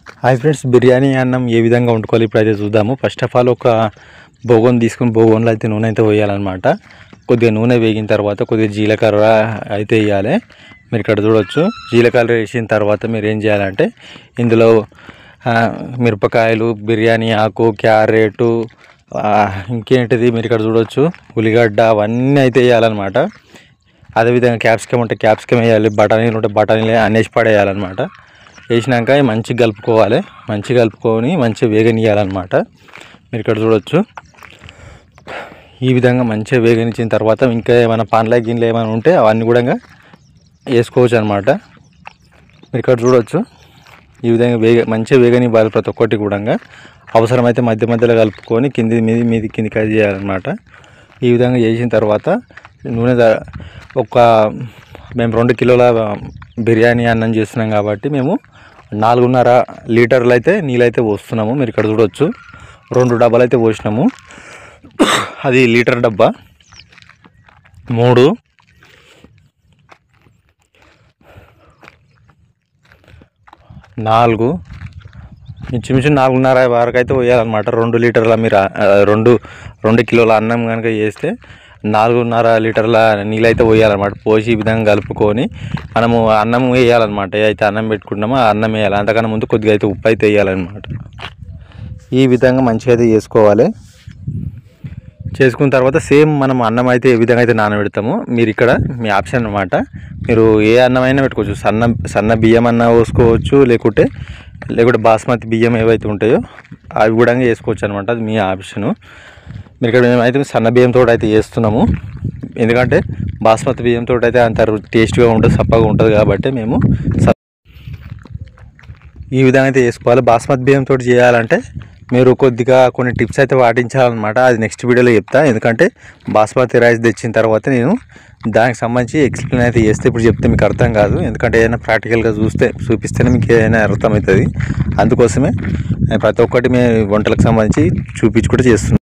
hi friends biryani అన్నం ఏ విధంగా వండుకోవాలి ఇప్పుడు అయితే చూద్దాము ఫస్ట్ ఆఫ్ ఆల్ ఒక బొగోన్ తీసుకుని బొగోన్లో అయితే నూనె అయితే వేయాలన్నమాట కొద్దిగా నూనె వేగిన తర్వాత కొద్దిగా జీలకర్ర అయితే వేయాలి మీరు ఇక్కడ చూడొచ్చు జీలకర్ర వేసిన తర్వాత మీరు ఏం చేయాలంటే ఇందులో ఆ, మిరపకాయలు బిర్యానీ ఆకు క్యారెట్ ఆ, ఇంకేంటిది మీరు ఇక్కడ చూడొచ్చు ఉల్లిగడ్డ అవన్నీ అయితే వేయాలన్నమాట అదేవిధంగా క్యాప్సికమ్ ఉంటే క్యాప్సికమ్ వేయాలి బఠానీలు ఉంటే బఠానీలు అనేసి పడేయాలన్నమాట వేసినాక ఇవి మంచిగా కలుపుకోవాలి మంచిగా కలుపుకొని మంచిగా వేగనియాలన్నమాట మీరు ఇక్కడ చూడొచ్చు ఈ విధంగా మంచిగా వేగనిచ్చిన తర్వాత ఇంకా ఏమైనా పండ్ల గిన్నెలు ఏమైనా ఉంటే అవన్నీ కూడా వేసుకోవచ్చు అనమాట మీరు ఇక్కడ చూడొచ్చు ఈ విధంగా వేగ మంచిగా వేగనివ్వాలి ప్రతి ఒక్కటి కూడా అవసరమైతే మధ్య మధ్యలో కలుపుకొని కింది మీది మీది కిందికి అది చేయాలన్నమాట ఈ విధంగా చేసిన తర్వాత నూనె ద- ఒక మేము రెండు కిలోల బిర్యానీ అన్నం చేస్తున్నాం కాబట్టి మేము నాలుగున్నర లీటర్లు అయితే నీళ్ళైతే పోస్తున్నాము మీరు ఇక్కడ చూడొచ్చు రెండు డబ్బాలు అయితే పోసినాము అది లీటర్ డబ్బా మూడు నాలుగు ఇంచుమించు నాలుగున్నర వరకు అయితే పోయాలన్నమాట రెండు లీటర్ల మీరు ఆ, రెండు రెండు కిలోల అన్నం కనుక చేస్తే నాలుగున్నర లీటర్ల నీళ్ళు అయితే పోయాలన్నమాట పోసి ఈ విధంగా కలుపుకొని మనము అన్నం వేయాలన్నమాట ఏ అయితే అన్నం పెట్టుకుంటామో ఆ అన్నం వేయాలి అంతకన్నా ముందు కొద్దిగా అయితే ఉప్పు అయితే వేయాలన్నమాట ఈ విధంగా మంచిగా అయితే చేసుకోవాలి చేసుకున్న తర్వాత సేమ్ మనం అన్నం అయితే ఏ విధంగా అయితే నానబెడతామో మీరు ఇక్కడ మీ ఆప్షన్ అన్నమాట మీరు ఏ అన్నం అయినా పెట్టుకోవచ్చు సన్న సన్న బియ్యం అన్న పోసుకోవచ్చు లేకుంటే లేకుంటే బాస్మతి బియ్యం ఏవైతే ఉంటాయో అవి కూడా చేసుకోవచ్చు అనమాట అది మీ ఆప్షను మీరు ఇక్కడ మేమైతే సన్న బియ్యంతో అయితే చేస్తున్నాము ఎందుకంటే బాస్మతి బియ్యంతో అయితే అంత రు- టేస్ట్గా ఉంటుంది సప్పగా ఉంటుంది కాబట్టి మేము స- ఈ విధంగా అయితే చేసుకోవాలి బాస్మతి బియ్యంతో చేయాలంటే మీరు కొద్దిగా కొన్ని టిప్స్ అయితే పాటించాలన్నమాట అది నెక్స్ట్ వీడియోలో చెప్తా ఎందుకంటే బాస్మతి రైస్ తెచ్చిన తర్వాత నేను దానికి సంబంధించి ఎక్స్ప్లెయిన్ అయితే చేస్తే ఇప్పుడు చెప్తే మీకు అర్థం కాదు ఎందుకంటే ఏదైనా ప్రాక్టికల్గా చూస్తే చూపిస్తేనే మీకు ఏదైనా అర్థమవుతుంది అందుకోసమే నేను ప్రతి ఒక్కటి మేము వంటలకు సంబంధించి చూపించుకుంటూ చేస్తున్నాను